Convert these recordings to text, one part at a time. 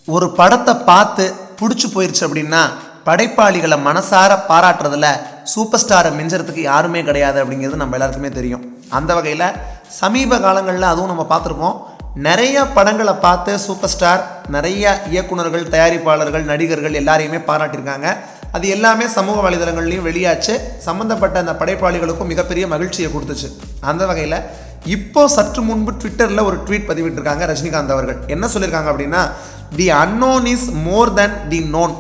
ஒரு படத்தை பார்த்து பிடிச்சி போயிருச்சு அப்படின்னா படைப்பாளிகளை மனசார பாராட்டுறதுல சூப்பர் ஸ்டாரை மிஞ்சறதுக்கு யாருமே கிடையாது அப்படிங்கிறது நம்ம எல்லாருக்குமே தெரியும் அந்த வகையில் சமீப காலங்களில் அதுவும் நம்ம பார்த்துருப்போம் நிறைய படங்களை பார்த்து சூப்பர் ஸ்டார் நிறைய இயக்குனர்கள் தயாரிப்பாளர்கள் நடிகர்கள் எல்லாரையுமே பாராட்டியிருக்காங்க அது எல்லாமே சமூக வலைதளங்கள்லையும் வெளியாச்சு சம்மந்தப்பட்ட அந்த படைப்பாளிகளுக்கும் மிகப்பெரிய மகிழ்ச்சியை கொடுத்துச்சு அந்த வகையில் இப்போ சற்று முன்பு ட்விட்டரில் ஒரு ட்வீட் பதிவிட்டிருக்காங்க ரஜினிகாந்த் அவர்கள் என்ன சொல்லியிருக்காங்க அப்படின்னா the unknown is more than the known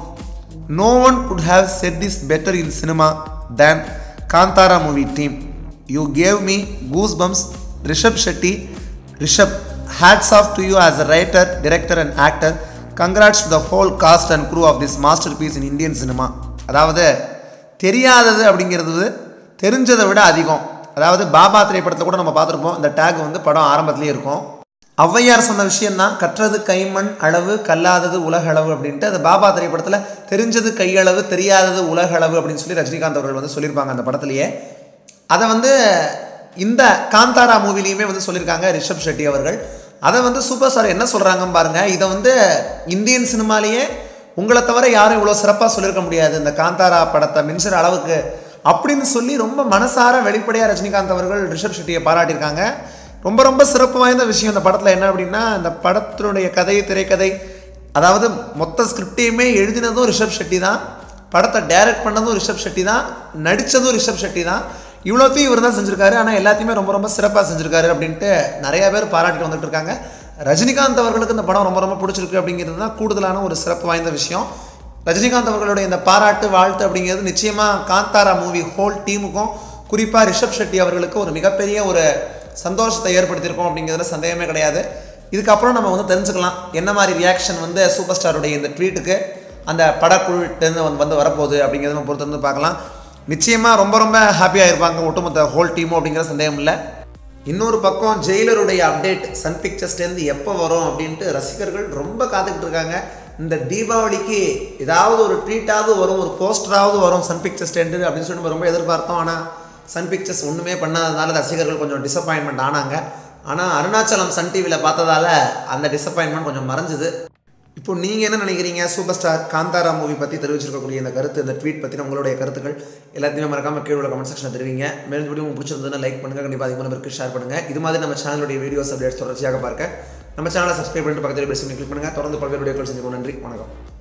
no one could have said this better in cinema than Kantara movie team you gave me goosebumps Rishab Shetty Rishab hats off to you as a writer director and actor congrats to the whole cast and crew of this masterpiece in Indian cinema அதாவது தெரியாதது அப்படிங்கிறது தெரிஞ்சதை விட அதிகம் அதாவது பாபா திரைப்படத்தை கூட நம்ம பார்த்துருப்போம் இந்த டேக் வந்து படம் ஆரம்பத்திலே இருக்கும் ஔவையார் சொன்ன விஷயம்தான் கற்றது கைமண் அளவு கல்லாதது உலக அளவு அப்படின்ட்டு அந்த பாபா திரைப்படத்தில் தெரிஞ்சது கையளவு தெரியாதது உலக அளவு அப்படின்னு சொல்லி ரஜினிகாந்த் அவர்கள் வந்து சொல்லியிருப்பாங்க அந்த படத்துலையே அதை வந்து இந்த காந்தாரா மூவிலையுமே வந்து சொல்லியிருக்காங்க ரிஷப் ஷெட்டி அவர்கள் அதை வந்து சூப்பர் ஸ்டார் என்ன சொல்கிறாங்கன்னு பாருங்க இதை வந்து இந்தியன் சினிமாலேயே உங்களை தவிர யாரும் இவ்வளோ சிறப்பாக சொல்லியிருக்க முடியாது இந்த காந்தாரா படத்தை மின்சுற அளவுக்கு அப்படின்னு சொல்லி ரொம்ப மனசார வெளிப்படையாக ரஜினிகாந்த் அவர்கள் ரிஷப் ஷெட்டியை பாராட்டியிருக்காங்க ரொம்ப ரொம்ப சிறப்பு வாய்ந்த விஷயம் இந்த படத்தில் என்ன அப்படின்னா இந்த படத்தினுடைய கதை திரைக்கதை அதாவது மொத்த ஸ்கிரிப்டையுமே எழுதினதும் ரிஷப் ஷெட்டி தான் படத்தை டைரக்ட் பண்ணதும் ரிஷப் ஷெட்டி தான் நடித்ததும் ரிஷப் ஷெட்டி தான் இவ்வளோத்தையும் இவர் தான் செஞ்சிருக்காரு ஆனால் எல்லாத்தையுமே ரொம்ப ரொம்ப சிறப்பாக செஞ்சிருக்காரு அப்படின்ட்டு நிறைய பேர் பாராட்டிட்டு வந்துட்டு இருக்காங்க ரஜினிகாந்த் அவர்களுக்கு இந்த படம் ரொம்ப ரொம்ப பிடிச்சிருக்கு அப்படிங்கிறது தான் கூடுதலான ஒரு சிறப்பு வாய்ந்த விஷயம் ரஜினிகாந்த் அவர்களுடைய இந்த பாராட்டு வாழ்த்து அப்படிங்கிறது நிச்சயமாக காந்தாரா மூவி ஹோல் டீமுக்கும் குறிப்பாக ரிஷப் ஷெட்டி அவர்களுக்கு ஒரு மிகப்பெரிய ஒரு சந்தோஷத்தை ஏற்படுத்தியிருக்கோம் அப்படிங்கிறதுல சந்தேகமே கிடையாது இதுக்கப்புறம் நம்ம வந்து தெரிஞ்சுக்கலாம் என்ன மாதிரி ரியாக்ஷன் வந்து சூப்பர் ஸ்டாருடைய இந்த ட்வீட்டுக்கு அந்த படக்குழுட்டேருந்து வந்து வந்து வரப்போகுது அப்படிங்கிறத நம்ம பொறுத்து வந்து பார்க்கலாம் நிச்சயமாக ரொம்ப ரொம்ப ஹாப்பியாக இருப்பாங்க ஒட்டுமொத்த ஹோல் டீமும் அப்படிங்கிற சந்தேகம் இல்லை இன்னொரு பக்கம் ஜெயிலருடைய அப்டேட் சன் பிக்சர்ஸ்லேருந்து எப்போ வரும் அப்படின்ட்டு ரசிகர்கள் ரொம்ப காத்துக்கிட்டு இருக்காங்க இந்த தீபாவளிக்கு ஏதாவது ஒரு ட்வீட்டாவது வரும் ஒரு போஸ்டராவது வரும் சன் பிக்சர்ஸ்லேருந்து அப்படின்னு சொல்லி நம்ம ரொம்ப எதிர்பார்த்தோம் ஆனால் சன் பிக்சர்ஸ் ஒன்றுமே பண்ணாததால ரசிகர்கள் கொஞ்சம் டிசப்பாயின்மெண்ட் ஆனாங்க ஆனால் அருணாச்சலம் சன் டிவியில் பார்த்ததால அந்த டிசப்பாயின்மெண்ட் கொஞ்சம் மறைஞ்சுது இப்போ நீங்கள் என்ன நினைக்கிறீங்க சூப்பர் ஸ்டார் காந்தாரா மூவி பற்றி தெரிவிச்சிருக்கக்கூடிய இந்த கருத்து இந்த ட்வீட் பற்றின உங்களுடைய கருத்துக்கள் எல்லாத்தையுமே மறக்காம கீழே உள்ள கமெண்ட் செக்ஷனில் தெரிவிங்க மேலும் இந்த வீடியோ உங்களுக்கு பிடிச்சிருந்ததுன்னா லைக் பண்ணுங்கள் கண்டிப்பாக அதிகமான பேருக்கு ஷேர் பண்ணுங்கள் இது மாதிரி நம்ம சேனலுடைய வீடியோஸ் அப்டேட்ஸ் தொடர்ச்சியாக பார்க்க நம்ம சேனலை சப்ஸ்கிரைப் பண்ணிட்டு பக்கத்தில் பெல் சிம்னி கிளிக் பண்ணுங்கள் தொடர்ந்து பல்வேறு வீடியோக்கள் செஞ்சுக்கோ நன்றி வணக்கம்